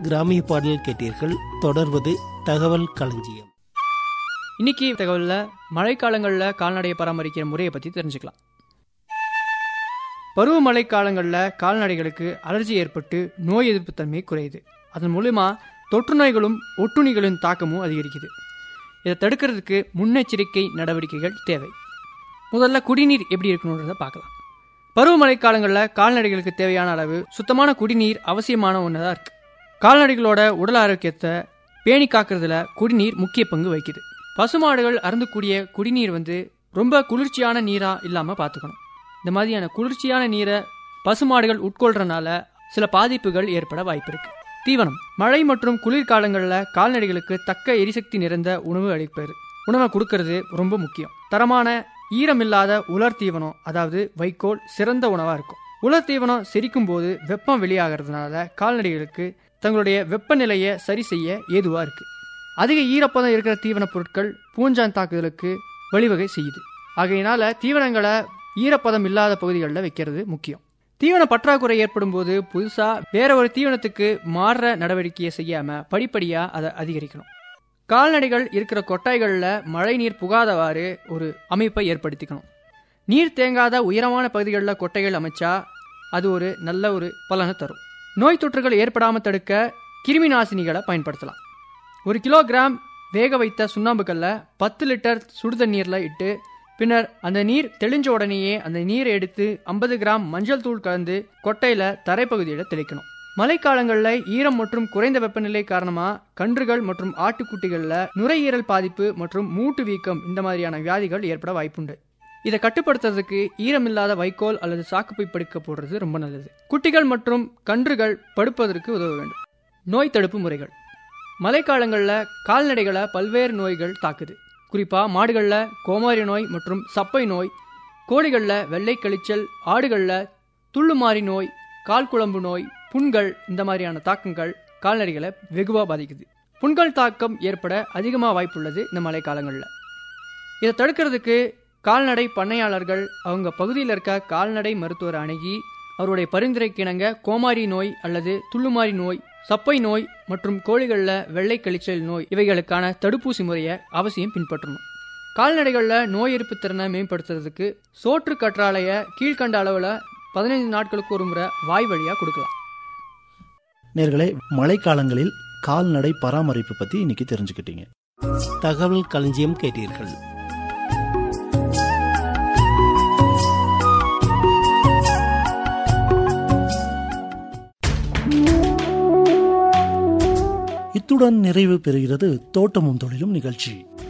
கிராமிய பாடல் கேட்டீர்கள் தொடர்வது தகவல் களஞ்சியம் இன்னைக்கு தகவலில் மழைக்காலங்களில் கால்நடையை பராமரிக்கிற முறையை பற்றி தெரிஞ்சுக்கலாம் பருவமழை காலங்களில் கால்நடைகளுக்கு அலர்ஜி ஏற்பட்டு நோய் எதிர்ப்பு தன்மை குறையுது அதன் மூலமா தொற்று நோய்களும் ஒட்டுண்ணிகளின் தாக்கமும் அதிகரிக்குது இதை தடுக்கிறதுக்கு முன்னெச்சரிக்கை நடவடிக்கைகள் தேவை முதல்ல குடிநீர் எப்படி இருக்கணுன்றத பார்க்கலாம் பருவமழை காலங்களில் கால்நடைகளுக்கு தேவையான அளவு சுத்தமான குடிநீர் அவசியமான ஒன்று தான் இருக்கு கால்நடைகளோட உடல் ஆரோக்கியத்தை பேணி காக்கிறதுல குடிநீர் முக்கிய பங்கு வகிக்குது பசுமாடுகள் அருந்தக்கூடிய குடிநீர் வந்து ரொம்ப குளிர்ச்சியான நீரா இல்லாம பார்த்துக்கணும் இந்த மாதிரியான குளிர்ச்சியான நீரை பசுமாடுகள் உட்கொள்றனால சில பாதிப்புகள் ஏற்பட வாய்ப்பு இருக்கு தீவனம் மழை மற்றும் குளிர்காலங்களில் கால்நடைகளுக்கு தக்க எரிசக்தி நிறைந்த உணவு அளிப்பது உணவை கொடுக்கறது ரொம்ப முக்கியம் தரமான ஈரமில்லாத உலர் தீவனம் அதாவது வைக்கோல் சிறந்த உணவா இருக்கும் உலர் தீவனம் செரிக்கும் போது வெப்பம் வெளியாகிறதுனால கால்நடைகளுக்கு தங்களுடைய வெப்பநிலையை சரி செய்ய ஏதுவா இருக்கு அதிக ஈரப்பதம் இருக்கிற தீவனப் பொருட்கள் பூஞ்சான் தாக்குதலுக்கு வழிவகை செய்யுது ஆகையினால தீவனங்களை ஈரப்பதம் இல்லாத பகுதிகளில் வைக்கிறது முக்கியம் தீவன பற்றாக்குறை ஏற்படும் போது புதுசா வேற ஒரு தீவனத்துக்கு மாறுற நடவடிக்கையை செய்யாம படிப்படியா அதை அதிகரிக்கணும் கால்நடைகள் இருக்கிற கொட்டாய்களில் மழை நீர் புகாதவாறு ஒரு அமைப்பை ஏற்படுத்திக்கணும் நீர் தேங்காத உயரமான பகுதிகளில் கொட்டைகள் அமைச்சா அது ஒரு நல்ல ஒரு பலனை தரும் நோய் தொற்றுகள் ஏற்படாமல் தடுக்க கிருமி நாசினிகளை பயன்படுத்தலாம் ஒரு கிலோகிராம் வேக வைத்த சுண்ணாம்புக்கல்ல பத்து லிட்டர் சுடுதண்ணீரில் இட்டு பின்னர் அந்த நீர் தெளிஞ்ச உடனேயே அந்த நீரை எடுத்து ஐம்பது கிராம் மஞ்சள் தூள் கலந்து கொட்டையில தரைப்பகுதியில் தெளிக்கணும் மழைக்காலங்களில் ஈரம் மற்றும் குறைந்த வெப்பநிலை காரணமாக கன்றுகள் மற்றும் ஆட்டுக்குட்டிகளில் நுரையீரல் பாதிப்பு மற்றும் மூட்டு வீக்கம் இந்த மாதிரியான வியாதிகள் ஏற்பட வாய்ப்புண்டு இதை கட்டுப்படுத்துறதுக்கு ஈரமில்லாத வைக்கோல் அல்லது சாக்குப்பை படுக்க போடுறது ரொம்ப நல்லது குட்டிகள் மற்றும் கன்றுகள் படுப்பதற்கு உதவ வேண்டும் நோய் தடுப்பு முறைகள் மழைக்காலங்களில் கால்நடைகளை பல்வேறு நோய்கள் தாக்குது குறிப்பாக மாடுகளில் கோமாரி நோய் மற்றும் சப்பை நோய் கோழிகளில் வெள்ளை கழிச்சல் ஆடுகளில் துள்ளுமாறி நோய் கால் குழம்பு நோய் புண்கள் இந்த மாதிரியான தாக்கங்கள் கால்நடைகளை வெகுவாக பாதிக்குது புண்கள் தாக்கம் ஏற்பட அதிகமாக வாய்ப்புள்ளது இந்த மழைக்காலங்களில் இதை தடுக்கிறதுக்கு கால்நடை பண்ணையாளர்கள் அவங்க பகுதியில் இருக்க கால்நடை மருத்துவரை அணுகி அவருடைய பரிந்துரைக்கிணங்க கோமாரி நோய் அல்லது துள்ளுமாரி நோய் சப்பை நோய் மற்றும் கோழிகளில் வெள்ளை கழிச்சல் நோய் இவைகளுக்கான தடுப்பூசி முறையை அவசியம் பின்பற்றணும் கால்நடைகளில் நோய் எதிர்ப்பு திறனை மேம்படுத்துறதுக்கு சோற்று கற்றாழைய கீழ்கண்ட அளவில் பதினைந்து நாட்களுக்கு ஒரு முறை வாய் வழியாக கொடுக்கலாம் நேர்களே மழைக்காலங்களில் கால்நடை பராமரிப்பு பத்தி இன்னைக்கு தெரிஞ்சுக்கிட்டீங்க தகவல் களஞ்சியம் கேட்டீர்கள் இத்துடன் நிறைவு பெறுகிறது தோட்டமும் தொழிலும் நிகழ்ச்சி